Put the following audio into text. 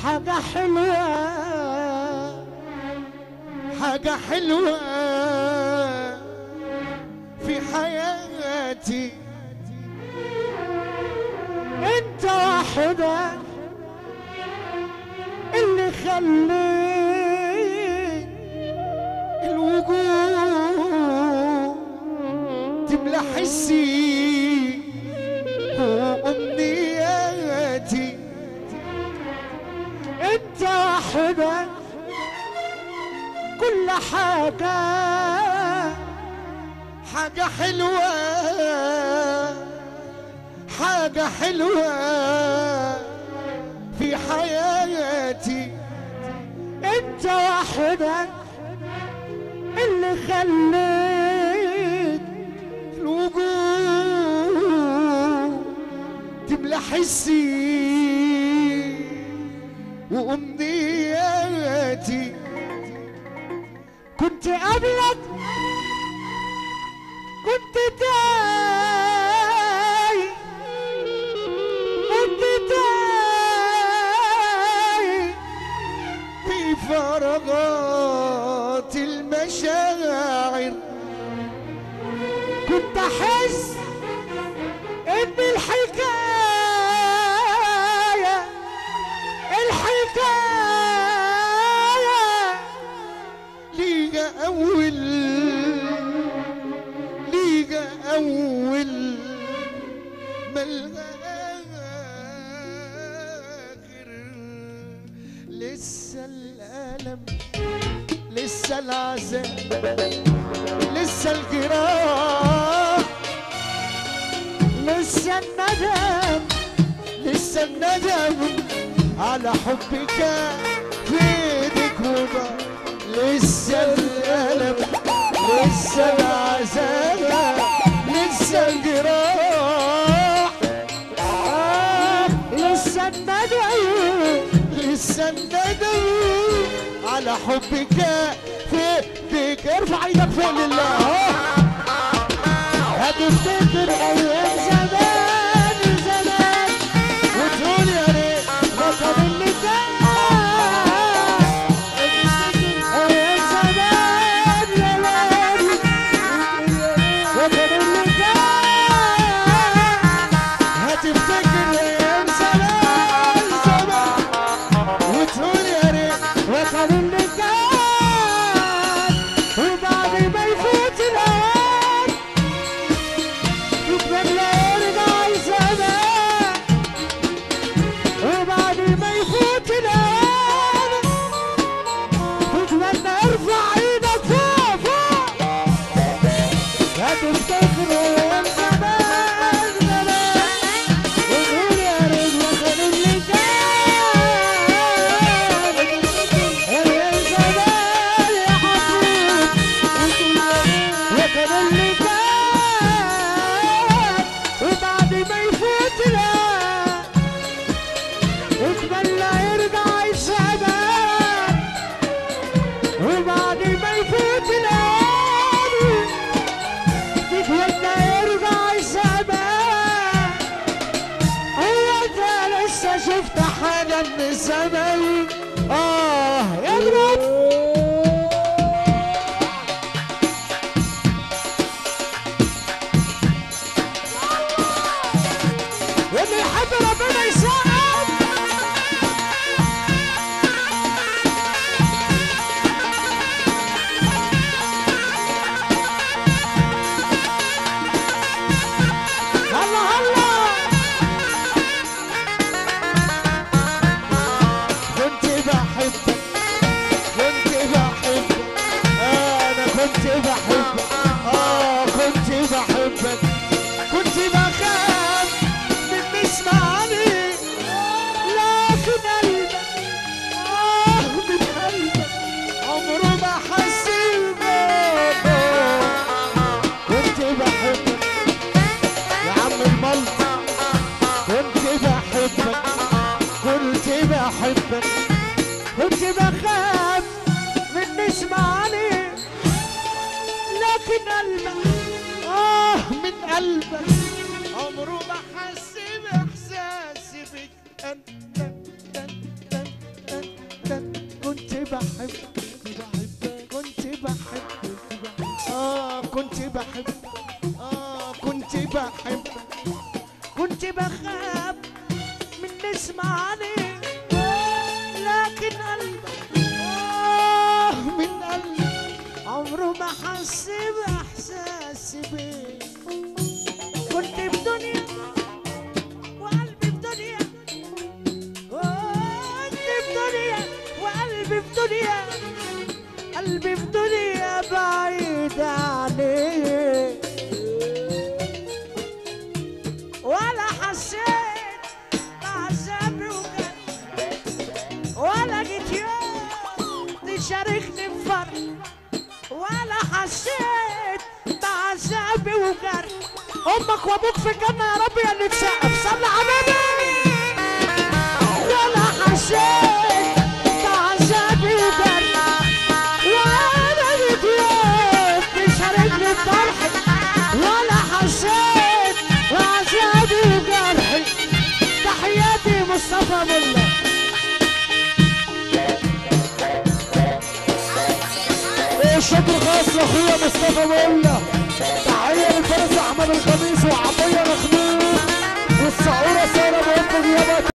حاجة حلوة حاجة حلوة في حياتي انت واحدة اللي خليت الوجود تملى حسي وامنياتي انت واحدة كل حاجة حاجة حلوة حاجة حلوة في حياتي انت واحدة اللي خليت الوجود تملى حسي وامنياتي كنت قبلك كنت تاي كنت تاي في فراغات المشاعر كنت احس ان الحكايه الحكايه ليجا اول ليجا اول ملغاخر لسه الالم لسه العذاب لسه الجراح لسه الندم لسه الندم على حبك في ايدك وضع لسه الألم لسه العذاب لسه الجراح آه لسه الندم لسه الندم على حبك في ايدك ارفع ايدك فوق لله هتفتكر ايام زمان زمان وتقول يا ريت ما كان اللي كان ايام زمان زمان وكان اللي كان هتفتكر ايام زمان زمان وتقول يا ريت وكان اللي كان وبعد ما يفوت الاوان يتمنى يرجع الزمان وبعد ما يفوت الاوان تتمنى ارفع ايدك فوق فوق هتفتكر ايام زمان زمان وتقول يا ريت وكان اللي كان ايام زمان يا حبيب وكان اللي كان وبعد ما يفوت الآن اتمنى يرجع الزمان وبعد ما يفوت الآن تتمنى يرجع الزمان هو انت لسه شفت حاجة من الزمن اه يضرب واللي يحب ربنا يساعد هلا هلا كنت بحبك كنت بحبك انا كنت بحبك اه كنت بحبك كنت بخاف من اسمعني لكن قلبك اه من قلبك عمره ما حس بك كنت بحبك يا عم الملط كنت بحبك كنت بحبك كنت بخاف من اسمعني لكن قلبك اه من قلبك عمره ما حس باحساسي بك انت انت انت بحب كنت بحب اه كنت بحب اه كنت بحب كنت بخاف من نسمع عليك لكن قلبك آه من قلبي عمره ما حس بإحساس بيك كنت في دنيا وقلبي في دنيا كنت في دنيا وقلبي في دنيا قلبي في دنيا بعيد عنيك ولا حسيت بعذابي وجد ولا جيت يوم تشاركني بفرح ولا حسيت بعذابي وجرح امك وابوك في الجنه يا رب يا اللي تسقف صلي على النبي ولا حسيت بعذابي وجرح ولا جيت يوم تشاركني بفرحي ولا حسيت بعذابي وجرحي تحياتي مصطفى ملا الشكر خاص لاخويا مصطفى مولا تحيه للفارس احمد الخميس وعطيه مخلوق والسعوره ساره بوفق يابا